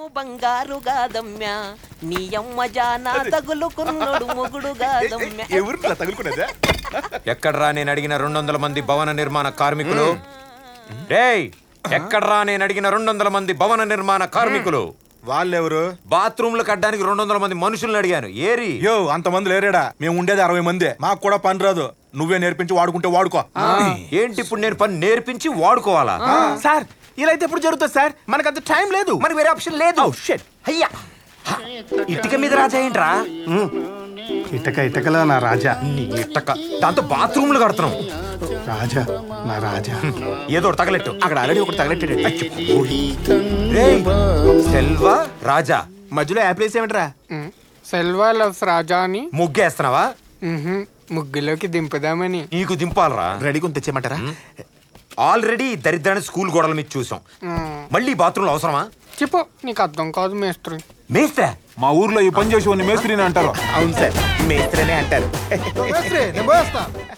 బంగారు గాదమ్య నీ అమ్మ జానా తగులుకున్నడు మొగుడు గాదమ్య ఎవరు ఇలా తగులుకునేదా ఎక్కడ్రా నేను అడిగిన రెండు వందల మంది భవన నిర్మాణ కార్మికులు రేయ్ ఎక్కడ్రా నేను అడిగిన రెండు వందల మంది భవన నిర్మాణ కార్మికులు వాళ్ళెవరు బాత్రూమ్లు కట్టడానికి రెండు వందల మంది మనుషుల్ని అడిగాను ఏరి యో అంతమంది లేరేడా మేము ఉండేది అరవై మంది మాకు కూడా పని రాదు నువ్వే నేర్పించి వాడుకుంటే వాడుకో ఏంటి ఇప్పుడు నేను పని నేర్పించి వాడుకోవాలా సార్ ఇలా అయితే ఎప్పుడు జరుగుతుంది సార్ మనకు అంత టైం లేదు మరి వేరే ఆప్షన్ లేదు అయ్యా హ, ఇటుక మీద రాజా ఏంట్రా ఇటక ఇటకలా నా రాజా నీ ఇట్టక దాంతో బాత్రూమ్లు కడుతున్నాం రాజా నా రాజా ఏదో ఒకటి తగలెట్టు అక్కడ ఆల్రెడీ ఒకటి తగలెట్టాడు రేయ్, సెల్వా రాజా మధ్యలో యాప్ వేసేమంటారా సెల్వా లవ్స్ రాజా అని ముగ్గేస్తున్నావా మ్హూ, ముగ్గులోకి దింపుదామని నీకు దింపాలరా రెడీ కొంత తెచ్చేయమంటారా ఆల్రెడీ ఈ దరిద్రాన్ని స్కూల్ గోడల మీద చూసాం మళ్ళీ బాత్రూమ్లు అవసరమా చెప్పు నీకు అర్థం కాదు మేస్త్రి మేస్త్రా మా ఊర్లో ఈ పని చేసి మేస్త్రిని అంటారు అవును సార్ మేస్త్రనే అంటారు నేను పోయేస్తా